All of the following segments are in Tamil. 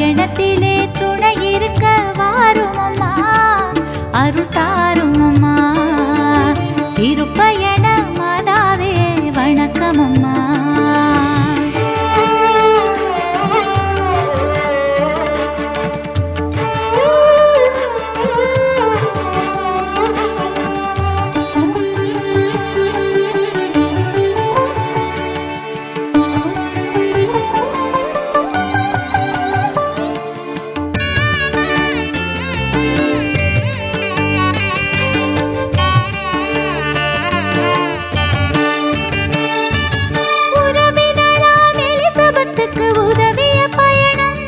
பயணத்திலே துணை இருக்க வாரும் அம்மா அருள் தாரும் அம்மா திருப்பயண மாதாவே வணக்கம் அம்மா உறவினராம் எலிசபெத்துக்கு உதவிய பயணம்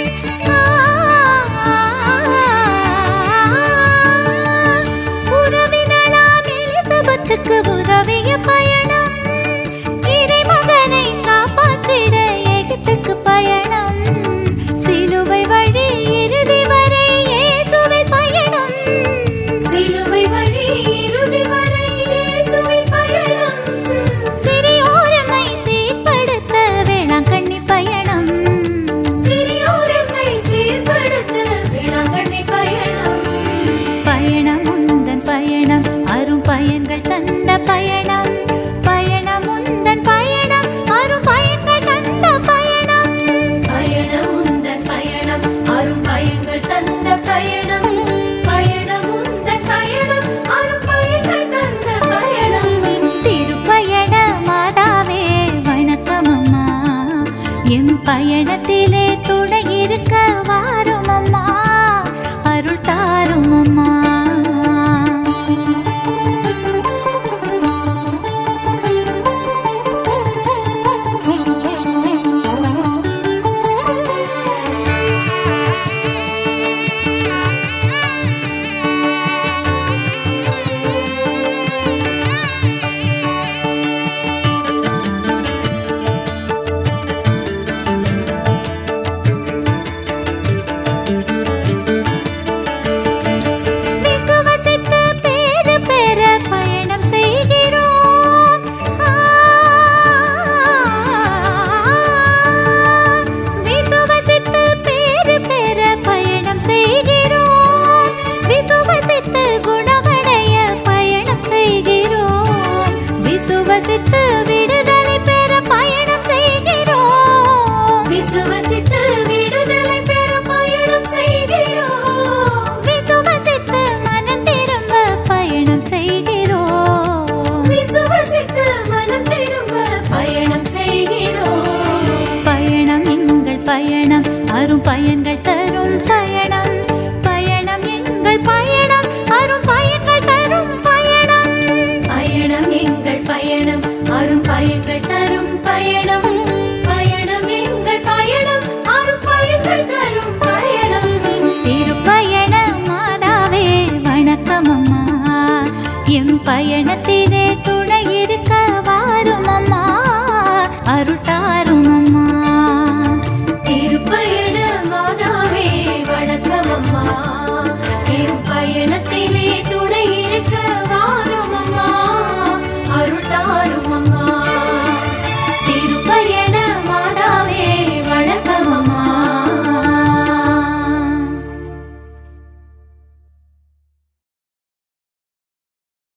உறவினராம் எலிசபெத்துக்கு உதவிய பயணம் இறைமகனை காப்பாற்றிட எகிப்துக்கு பயணம் சிலுவை வழி இறுதி வரை இயேசுவின் பயணம் சிலுவை வழி இறுதி வரை இயேசுவின் பயணம் சிறியோரமை சீர்படுத்த வேளாங்கண்ணி பயணம் சிறியோரெம்மை சீர்படுத்த வேளாங்கண்ணி பயணம் பயணம் உந்தன் பயணம் அரும் பயன்கள் தந்த பயணம் பயணம் உந்தன் பயணம் அரும் பயன்கள் தந்த பயணம் பயணம் உந்தன் பயணம் அரும் பயன்கள் தந்த பயணம் பயணம் உந்தன் பயணம் அரும் பயன்கள் தந்த பயணம் திருப்பயண மாதாவே வணக்கம் அம்மா எம் பயணத்திலே துணை இருக்க வாரும் அம்மா அருள் தாரும் அம்மா விசுவசித்து பேறு பெற பயணம் செய்கிறோம் ஆ, விசுவசித்து பேறு பெற பயணம் செய்கிறோம் விசுவசித்து குணமடைய பயணம் செய்கிறோம் விசுவசித்து விடுதலை பெற பயணம் செய்கிறோம் விசுவசித்து விடுதலை பெற பயணம் செய்கிறோம் விசுவசித்து மனம் திரும்ப பயணம் செய்கிறோம் விசுவசித்து மனம் திரும்ப பயணம் செய்கிறோம் பயணம் எங்கள் பயணம் அரும் பயன்கள் தரும் பயணம் பயணம் எங்கள் பயணம் அரும் பயன்கள் தரும் பயணம் பயணம் எங்கள் பயணம் அரும் பயன்கள் தரும் பயணம் பயணம் எங்கள் பயணம் அரும் பயன்கள் தரும் பயணம் திருப்பயண மாதாவே வணக்கம் அம்மா எம் பயண